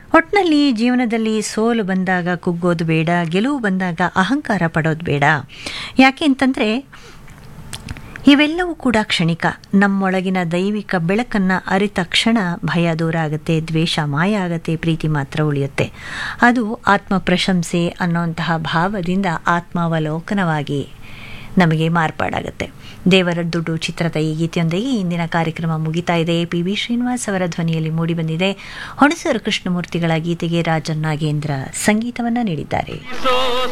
ಒಟ್ಟಿನಲ್ಲಿ ಜೀವನದಲ್ಲಿ ಸೋಲು ಬಂದಾಗ ಕುಗ್ಗೋದು ಬೇಡ ಗೆಲುವು ಬಂದಾಗ ಅಹಂಕಾರ ಪಡೋದು ಬೇಡ ಯಾಕೆ ಅಂತಂದರೆ ಇವೆಲ್ಲವೂ ಕೂಡ ಕ್ಷಣಿಕ ನಮ್ಮೊಳಗಿನ ದೈವಿಕ ಬೆಳಕನ್ನು ಅರಿತ ಕ್ಷಣ ಭಯ ದೂರ ಆಗುತ್ತೆ ದ್ವೇಷ ಮಾಯ ಆಗುತ್ತೆ ಪ್ರೀತಿ ಮಾತ್ರ ಉಳಿಯುತ್ತೆ ಅದು ಆತ್ಮ ಪ್ರಶಂಸೆ ಅನ್ನೋಂತಹ ಭಾವದಿಂದ ಆತ್ಮಾವಲೋಕನವಾಗಿ ನಮಗೆ ಮಾರ್ಪಾಡಾಗುತ್ತೆ ದೇವರ ದುಡ್ಡು ಚಿತ್ರದ ಈ ಗೀತೆಯೊಂದಿಗೆ ಇಂದಿನ ಕಾರ್ಯಕ್ರಮ ಮುಗಿತಾ ಇದೆ ಪಿ ವಿ ಶ್ರೀನಿವಾಸ್ ಅವರ ಧ್ವನಿಯಲ್ಲಿ ಮೂಡಿಬಂದಿದೆ ಹೊಣಸೂರು ಕೃಷ್ಣಮೂರ್ತಿಗಳ ಗೀತೆಗೆ ರಾಜನ್ ನಾಗೇಂದ್ರ ಸಂಗೀತವನ್ನು ನೀಡಿದ್ದಾರೆ